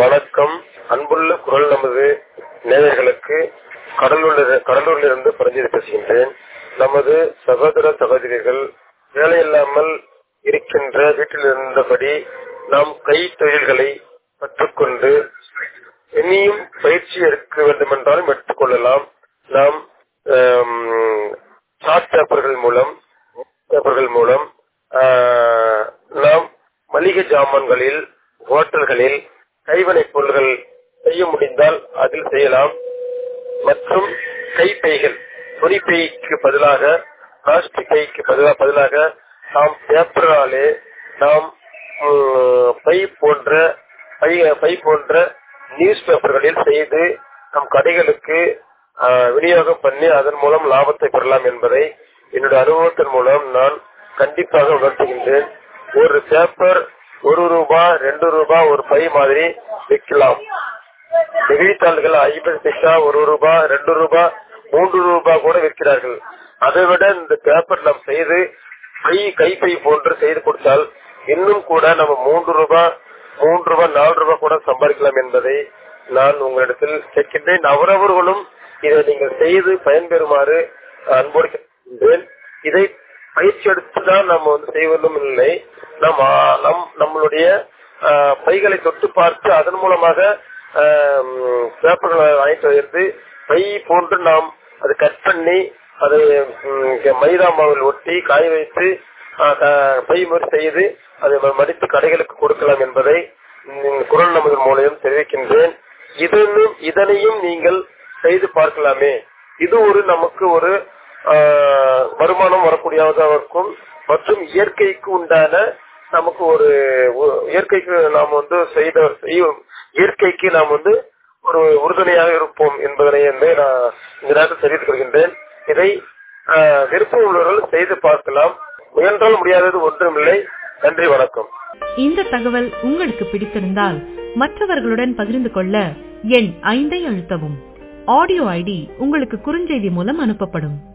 வணக்கம் அன்புள்ள குரல் நமது நேயர்களுக்கு கடலூரில் கடலூரில் இருந்து பரஞ்சோதி பேசுகின்றேன் நமது சகோதர சகோதரிகள் வேலையில்லாமல் இருக்கின்ற வீட்டில் இருந்தபடி நாம் கை தொழில்களை கற்றுக்கொண்டு இனியும் பயிற்சி எடுக்க வேண்டும் என்றாலும் எடுத்துக்கொள்ளலாம் நாம் சார்ட் பேப்பர்கள் மூலம் பேப்பர்கள் மூலம் ஆஹ், நாம் மளிகை ஜாமான்களில் ஹோட்டல்களில் கைவினைப் பொருள்கள் செய்ய முடிந்தால் அதில் செய்யலாம் மற்றும் கைப்பைகள் துணிப்பைக்கு பதிலாக பிளாஸ்டிக் பைக்கு பதிலா- பதிலாக நாம் பேப்பராலே நாம் ம், பை போன்ற பை பை போன்ற நியூஸ் பேப்பர்களில் செய்து நம் கடைகளுக்கு ஆ, விநியோகம் பண்ணி அதன் மூலம் லாபத்தை பெறலாம் என்பதை என்னுடைய அனுபவத்தின் மூலம் நான் கண்டிப்பாக உணர்த்துகின்றேன் ஒரு பேப்பர் ஒரு ரூபாய் ரெண்டு ரூபாய் ஒரு பை மாதிரி விற்கலாம் செய்தித்தாள்கள் ஐம்பது பைசா ஒரு ரூபாய் ரெண்டு ரூபாய் மூன்று ரூபாய் கூட விற்கிறார்கள் அதை விட இந்த பேப்பர் நாம் செய்து பை கைப்பை போன்று செய்து கொடுத்தால் இன்னும் கூட நம்ம மூன்று ரூபாய் மூன்று ரூபாய் நாலு ரூபாய் கூட சம்பாதிக்கலாம் என்பதை நான் உங்களிடத்தில் கேட்கின்றேன் அவரவர்களும் இதை நீங்கள் செய்து பயன்பெறுமாறு அன்போடு கேட்கின்றேன் இதை பயிற்சி எடுத்துதான் நம்ம வந்து செய்வதும் இல்லை நம் ஆ- நம் நம்மளுடைய ஆ, பைகளை தொட்டு பார்த்து அதன் மூலமாக பேப்பர்களை வாங்கிட்டு வந்து பை போன்று நாம் அதை கட் பண்ணி அதை ம், மைதா மாவில் ஒட்டி காய வைத்து ஆ, க- பை மாதிரி செய்து அதை ம- மடித்து கடைகளுக்கு கொடுக்கலாம் என்பதை ம், குரல் நமது மூலம் தெரிவிக்கின்றேன் இதனும் இதனையும் நீங்கள் செய்து பார்க்கலாமே இது ஒரு நமக்கு ஒரு ஆ, வருமானம் வரக்கூடியதாக இருக்கும் மற்றும் இயற்கைக்கு உண்டான நமக்கு ஒரு ஒ- இயற்கைக்கு நாம் வந்து செய்த செய்யும் இயற்கைக்கு நாம் வந்து ஒரு உறுதுணையாக இருப்போம் என்பதனை வந்து நான் இந்த நேரத்தில் தெரிவித்துக் கொள்கின்றேன் இதை ஆ, விருப்பம் உள்ளவர்கள் செய்து பார்க்கலாம் முயன்றால் முடியாதது ஒன்றுமில்லை நன்றி வணக்கம் இந்த தகவல் உங்களுக்கு பிடித்திருந்தால் மற்றவர்களுடன் பகிர்ந்து கொள்ள எண் ஐந்தை அழுத்தவும் ஆடியோ ஐடி உங்களுக்கு குறுஞ்செய்தி மூலம் அனுப்பப்படும்